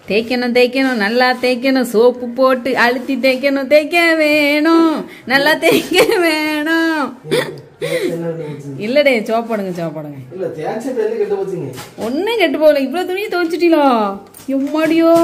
தேய்க்கணும் தேய்க்கணும் நல்லா தேய்க்கணும் சோப்பு போட்டு அழுத்தி தேய்க்கணும் தேய்க்க வேணும் நல்லா தேய்க்க வேணும் என்ன கெட்டு போச்சுங்க? இல்லடே சோப்படுங்க சோப்படுங்க இல்ல தேய்ச்ச பேர்ல கெட்டு போச்சுங்க ஒன்றும் கெட்டு போகல இவ்வளோ துணியை துவைச்சிட்டீங்களோ எம்மாடியோ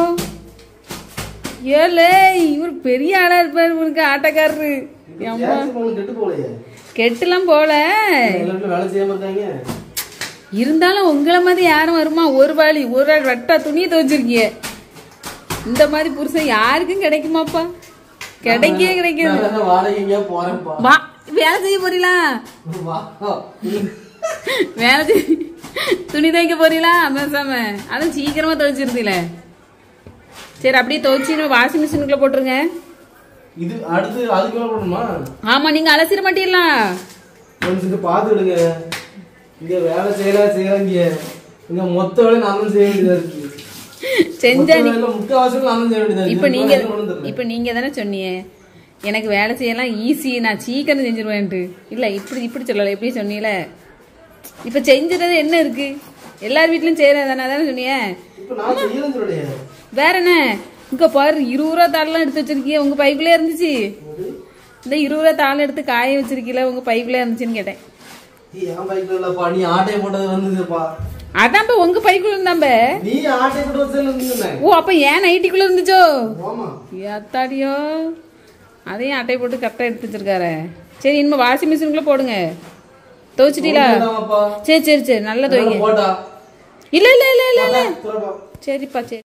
ஏலே இவர் பெரிய ஆளா இருப்பாரு இவருக்கு ஆட்டக்காரரு எம்மா தேய்ச்ச பொண்ணு கெட்டு போலையே கெட்டுலாம் போல எல்லா வீட்டுல வேலை செய்யாம இருக்காங்க இருந்தாலும் உங்களை மாதிரி யாரும் வருமா ஒரு வாளி ஒரு ஆள் ரெட்டா துணியை துவைச்சிருக்கீங்க இந்த மாதிரி புருஷன் யாருக்கும் கிடைக்குமாப்பா கிடைக்கவே கிடைக்காது நான் வேணா வாடகை எங்கேயா போறேன்ப்பா வா வேலை செய்ய போறீங்களா வா வேலை செய் துணி துவைக்க போறீங்களா பேசாம அதுவும் சீக்கிரமா துவைச்சிருந்தீல சரி அப்படியே துவைச்சு வாஷிங் மிஷினுக்குள்ள போட்டுருங்க இது அடுத்து அதுக்கு மேல போடணுமா ஆமா நீங்க அலசிட மாட்டீங்களா கொஞ்சம் இது பார்த்து விடுங்க இங்க வேலை செய்யலாம் செய்யறாங்க இங்க மொத்த வேலை நான் தான் செய்ய வேண்டியதா இருக்கு செஞ்சா நீ மொத்த வேலை முக்காவாசி நான் தான் செய்ய வேண்டியதா இருக்கு இப்ப நீங்க எனக்கு ஒண்ணும் தெரியல. இப்ப நீங்க தானே சொன்னீங்க எனக்கு வேலை செய்யலாம் ஈஸி நான் சீக்கிரம் செஞ்சிருவேன்ட்டு இல்ல இப்படி இப்படி சொல்லல எப்படி சொன்னீல இப்ப செஞ்சுறது என்ன இருக்கு எல்லார் வீட்லயும் செய்யறது தானே தானே சொன்னீங்க இப்ப நான் செய்யலாம் சொல்லலையே வேற என்ன இங்க பாரு இருபது ரூபா தாளெல்லாம் எடுத்து வச்சிருக்கீங்க உங்க பைக்குள்ளே இருந்துச்சு இந்த இருபது ரூபா தாளம் எடுத்து காய வச்சிருக்கீல உங்க பைக்குள்ளே இருந்துச்சுன்னு கேட்டேன் நீ என் பைக்ல இல்லப்பா நீ ஆட்டையை போட்டது வந்ததுப்பா அதான்ப்பா உங்க பைக்குள்ள இருந்தாம்ப நீ ஆட்டையை போட்டு வச்சதுல இருந்தீங்க ஓ அப்ப ஏன் நைட்டிக்குள்ள இருந்துச்சோ ஆமா ஏத்தாடியோ அதையும் அட்டை போட்டு கரெக்டாக எடுத்து வச்சிருக்காரு சரி இனிமே வாஷிங் மிஷினுக்குள்ள போடுங்க துவைச்சிட்டீங்களா போட்டாமாப்பா. சரி சரி சரி நல்லா துவைங்க போட்டா இல்ல இல்ல இல்ல இல்ல இல்ல துறப்பா சரிப்பா சரி